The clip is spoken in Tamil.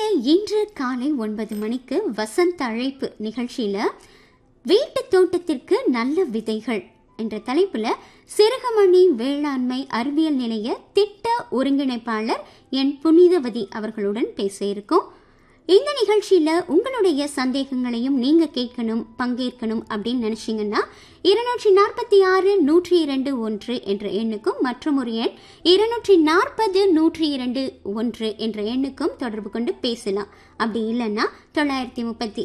இன்று காலை ஒன்பது மணிக்கு வசந்த அழைப்பு நிகழ்ச்சியில வீட்டு தோட்டத்திற்கு நல்ல விதைகள் என்ற தலைப்புல சிறுகமணி வேளாண்மை அறிவியல் நிலைய திட்ட ஒருங்கிணைப்பாளர் என் புனிதவதி அவர்களுடன் பேச இருக்கோம் இந்த நிகழ்ச்சியில உங்களுடைய சந்தேகங்களையும் நீங்க கேட்கணும் பங்கேற்கணும் அப்படின்னு நினைச்சீங்கன்னா இருநூற்றி நாற்பத்தி ஆறு நூற்றி இரண்டு ஒன்று என்ற எண்ணுக்கும் மற்றும் ஒரு எண் இருநூற்றி நாற்பது நூற்றி இரண்டு ஒன்று என்ற எண்ணுக்கும் தொடர்பு கொண்டு பேசலாம் அப்படி இல்லைன்னா தொள்ளாயிரத்தி முப்பத்தி